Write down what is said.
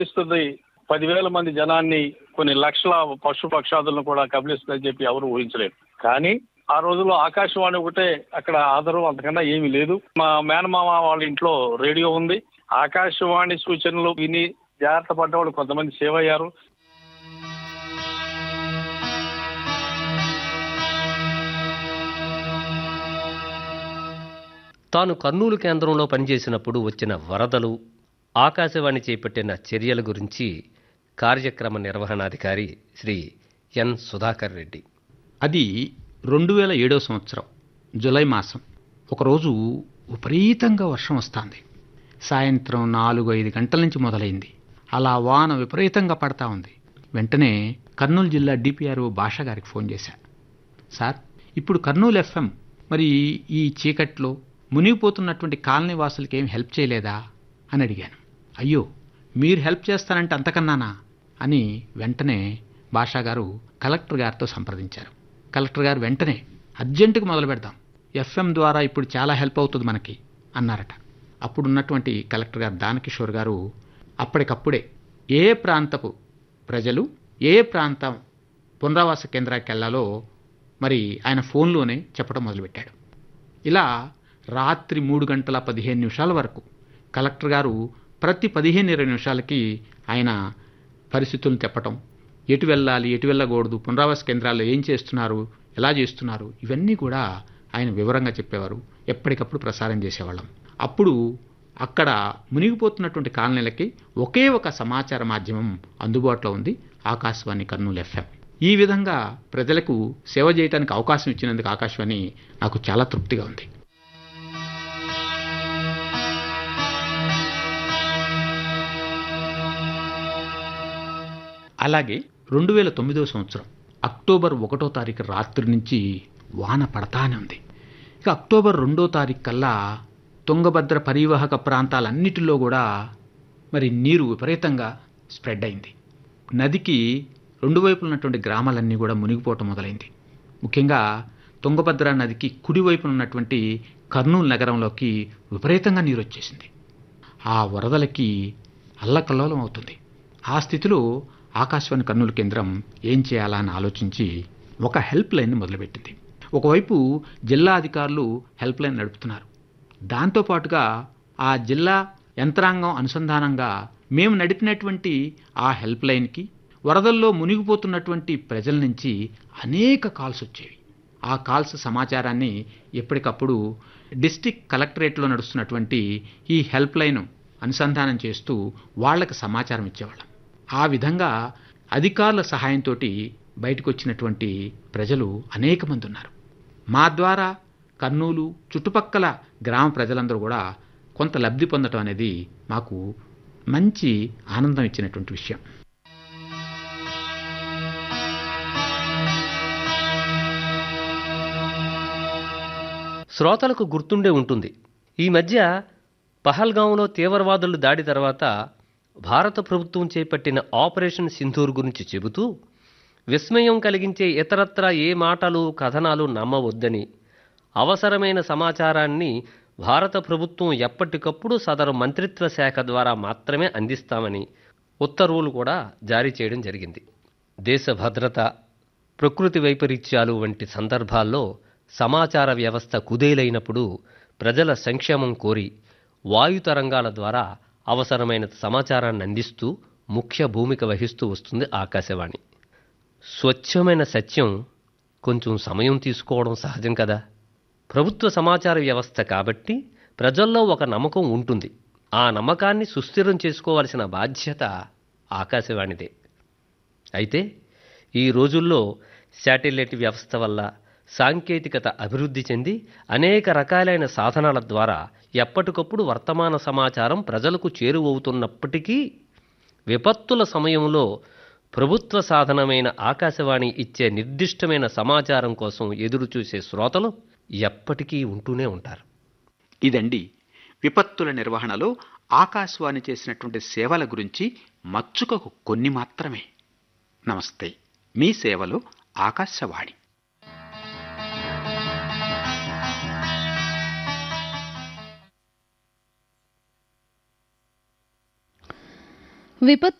ఇస్తుంది పదివేల మంది జనాన్ని కొన్ని లక్షల పశు పక్షాదులను కూడా కబలిస్తుందని చెప్పి ఎవరు ఊహించలేరు కానీ ఆ రోజుల్లో ఆకాశవాణి ఒకటే అక్కడ ఆధారం అంతకన్నా ఏమీ లేదు మా మేనమామ వాళ్ళ ఇంట్లో రేడియో ఉంది ఆకాశవాణి సూచనలు విని జాగ్రత్త పడ్డవాళ్ళు కొంతమంది సేవ్ అయ్యారు తాను కర్నూలు కేంద్రంలో పనిచేసినప్పుడు వచ్చిన వరదలు ఆకాశవాణి చేపట్టిన చర్యల గురించి కార్యక్రమ నిర్వహణాధికారి శ్రీ ఎన్ సుధాకర్ రెడ్డి అది రెండు వేల ఏడో సంవత్సరం జులై మాసం ఒకరోజు విపరీతంగా వర్షం వస్తుంది సాయంత్రం నాలుగు ఐదు గంటల నుంచి మొదలైంది అలా వాన విపరీతంగా పడతా ఉంది వెంటనే కర్నూలు జిల్లా డిపిఆర్ఓ భాష గారికి ఫోన్ చేశా సార్ ఇప్పుడు కర్నూలు ఎఫ్ఎం మరి ఈ చీకట్లో మునిగిపోతున్నటువంటి కాలనీ వాసులకి ఏం హెల్ప్ చేయలేదా అని అడిగాను అయ్యో మీరు హెల్ప్ చేస్తానంటే అంతకన్నానా అని వెంటనే భాషా గారు కలెక్టర్ గారితో సంప్రదించారు కలెక్టర్ గారు వెంటనే అర్జెంటుగా మొదలు పెడదాం ఎఫ్ఎం ద్వారా ఇప్పుడు చాలా హెల్ప్ అవుతుంది మనకి అన్నారట అప్పుడు ఉన్నటువంటి కలెక్టర్ గారు దానకిషోర్ గారు అప్పటికప్పుడే ఏ ప్రాంతపు ప్రజలు ఏ ప్రాంతం పునరావాస కేంద్రానికి వెళ్ళాలో మరి ఆయన ఫోన్లోనే చెప్పడం మొదలుపెట్టాడు ఇలా రాత్రి మూడు గంటల పదిహేను నిమిషాల వరకు కలెక్టర్ గారు ప్రతి పదిహేను ఇరవై నిమిషాలకి ఆయన పరిస్థితులను చెప్పటం ఎటు వెళ్ళాలి ఎటు వెళ్ళకూడదు పునరావాస కేంద్రాల్లో ఏం చేస్తున్నారు ఎలా చేస్తున్నారు ఇవన్నీ కూడా ఆయన వివరంగా చెప్పేవారు ఎప్పటికప్పుడు ప్రసారం చేసేవాళ్ళం అప్పుడు అక్కడ మునిగిపోతున్నటువంటి కాలనీలకి ఒకే ఒక సమాచార మాధ్యమం అందుబాటులో ఉంది ఆకాశవాణి కర్నూలు ఎఫ్ఎం ఈ విధంగా ప్రజలకు సేవ చేయడానికి అవకాశం ఇచ్చినందుకు ఆకాశవాణి నాకు చాలా తృప్తిగా ఉంది అలాగే రెండు వేల తొమ్మిదో సంవత్సరం అక్టోబర్ ఒకటో తారీఖు రాత్రి నుంచి వాన పడతానే ఉంది ఇక అక్టోబర్ రెండో తారీఖు కల్లా తుంగభద్ర పరివాహక ప్రాంతాలన్నిటిలో కూడా మరి నీరు విపరీతంగా స్ప్రెడ్ అయింది నదికి రెండు వైపులు ఉన్నటువంటి గ్రామాలన్నీ కూడా మునిగిపోవటం మొదలైంది ముఖ్యంగా తుంగభద్ర నదికి కుడివైపున ఉన్నటువంటి కర్నూలు నగరంలోకి విపరీతంగా నీరు వచ్చేసింది ఆ వరదలకి అల్లకల్లోలం అవుతుంది ఆ స్థితిలో ఆకాశవాణి కర్నూలు కేంద్రం ఏం చేయాలా అని ఆలోచించి ఒక హెల్ప్ లైన్ మొదలుపెట్టింది ఒకవైపు జిల్లా అధికారులు హెల్ప్ లైన్ నడుపుతున్నారు దాంతోపాటుగా ఆ జిల్లా యంత్రాంగం అనుసంధానంగా మేము నడిపినటువంటి ఆ హెల్ప్ లైన్కి వరదల్లో మునిగిపోతున్నటువంటి ప్రజల నుంచి అనేక కాల్స్ వచ్చేవి ఆ కాల్స్ సమాచారాన్ని ఎప్పటికప్పుడు డిస్టిక్ కలెక్టరేట్లో నడుస్తున్నటువంటి ఈ హెల్ప్ లైన్ అనుసంధానం చేస్తూ వాళ్ళకి సమాచారం ఇచ్చేవాళ్ళం ఆ విధంగా అధికారుల సహాయంతో బయటకు వచ్చినటువంటి ప్రజలు అనేక మంది ఉన్నారు మా ద్వారా కర్నూలు చుట్టుపక్కల గ్రామ ప్రజలందరూ కూడా కొంత లబ్ధి పొందడం అనేది మాకు మంచి ఆనందం ఇచ్చినటువంటి విషయం శ్రోతలకు గుర్తుండే ఉంటుంది ఈ మధ్య పహల్గాంలో తీవ్రవాదుల దాడి తర్వాత భారత ప్రభుత్వం చేపట్టిన ఆపరేషన్ సింధూర్ గురించి చెబుతూ విస్మయం కలిగించే ఇతరత్రా ఏ మాటలు కథనాలు నమ్మవద్దని అవసరమైన సమాచారాన్ని భారత ప్రభుత్వం ఎప్పటికప్పుడు సదరు మంత్రిత్వ శాఖ ద్వారా మాత్రమే అందిస్తామని ఉత్తర్వులు కూడా జారీ చేయడం జరిగింది దేశ భద్రత ప్రకృతి వైపరీత్యాలు వంటి సందర్భాల్లో సమాచార వ్యవస్థ కుదేలైనప్పుడు ప్రజల సంక్షేమం కోరి వాయు తరంగాల ద్వారా అవసరమైన సమాచారాన్ని అందిస్తూ ముఖ్య భూమిక వహిస్తూ వస్తుంది ఆకాశవాణి స్వచ్ఛమైన సత్యం కొంచెం సమయం తీసుకోవడం సహజం కదా ప్రభుత్వ సమాచార వ్యవస్థ కాబట్టి ప్రజల్లో ఒక నమ్మకం ఉంటుంది ఆ నమ్మకాన్ని సుస్థిరం చేసుకోవాల్సిన బాధ్యత ఆకాశవాణిదే అయితే ఈ రోజుల్లో శాటిలైట్ వ్యవస్థ వల్ల సాంకేతికత అభివృద్ధి చెంది అనేక రకాలైన సాధనాల ద్వారా ఎప్పటికప్పుడు వర్తమాన సమాచారం ప్రజలకు చేరువవుతున్నప్పటికీ విపత్తుల సమయంలో ప్రభుత్వ సాధనమైన ఆకాశవాణి ఇచ్చే నిర్దిష్టమైన సమాచారం కోసం ఎదురుచూసే శ్రోతలు ఎప్పటికీ ఉంటూనే ఉంటారు ఇదండి విపత్తుల నిర్వహణలో ఆకాశవాణి చేసినటువంటి సేవల గురించి మచ్చుకకు కొన్ని మాత్రమే నమస్తే మీ సేవలో ఆకాశవాణి విపత్తు